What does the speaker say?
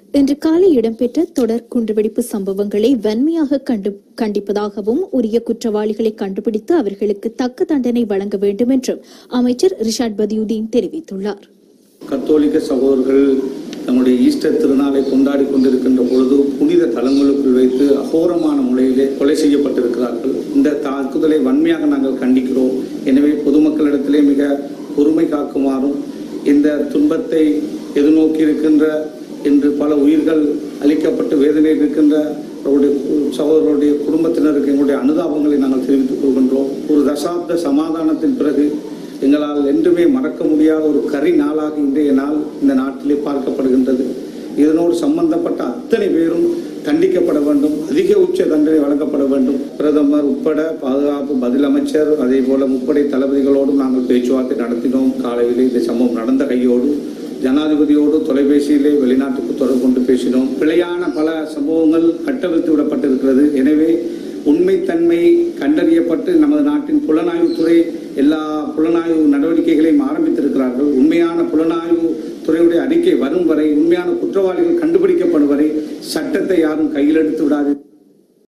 இன்று காலை இடம்பெற்ற தொடர் குண்டுவெடிப்பு சம்பவங்களை வன்மையாக கண்டு கண்டிப்பதாகவும் உரிய குற்றவாளிகளை கண்டுபிடித்து அவர்களுக்கு தக்க தண்டனை வழங்க வேண்டும் என்றும் அமைச்சர் ரிஷாட் பதியுதீன் தெரிவித்துள்ளார் கத்தோலிக்க சகோதரர்கள் தங்களுடைய ஈஸ்டர் திருநாளை கொண்டாடி கொண்டிருக்கின்ற பொழுது புனித தலங்களுக்குள் வைத்து அகோரமான முறையிலே கொலை செய்யப்பட்டிருக்கிறார்கள் இந்த தாக்குதலை வன்மையாக நாங்கள் கண்டிக்கிறோம் எனவே பொதுமக்களிடத்திலே மிக பொறுமை காக்குமாறும் இந்த துன்பத்தை எதிர்நோக்கி இருக்கின்ற இன்று பல உயிர்கள் அளிக்கப்பட்டு வேதனையில் இருக்கின்ற அவருடைய சகோதரருடைய குடும்பத்தினருக்கு எங்களுடைய அனுதாபங்களை நாங்கள் தெரிவித்துக் கொள்கின்றோம் ஒரு தசாப்த சமாதானத்தின் பிறகு எங்களால் என்றுமே மறக்க முடியாத ஒரு கரி நாளாக இன்றைய நாள் இந்த நாட்டிலே பார்க்கப்படுகின்றது இதனோடு சம்பந்தப்பட்ட அத்தனை பேரும் தண்டிக்கப்பட வேண்டும் அதிக உச்ச தண்டனை வழங்கப்பட வேண்டும் பிரதமர் உட்பட பாதுகாப்பு பதில் அமைச்சர் அதே போல முப்படை தளபதிகளோடும் நாங்கள் பேச்சுவார்த்தை நடத்தினோம் காலையிலே இந்த சம்பவம் நடந்த கையோடு ஜனாதிபதியோடு தொலைபேசியிலே வெளிநாட்டுக்கு தொடர்பு கொண்டு பேசினோம் பிழையான பல சம்பவங்கள் கட்டவிழ்த்து விடப்பட்டிருக்கிறது எனவே உண்மைத்தன்மை கண்டறியப்பட்டு நமது நாட்டின் புலனாய்வுத்துறை எல்லா புலனாய்வு நடவடிக்கைகளையும் ஆரம்பித்திருக்கிறார்கள் உண்மையான புலனாய்வு துறையுடைய அறிக்கை வரும் வரை உண்மையான குற்றவாளிகள் கண்டுபிடிக்கப்படும் வரை சட்டத்தை யாரும் கையில் எடுத்து விடாது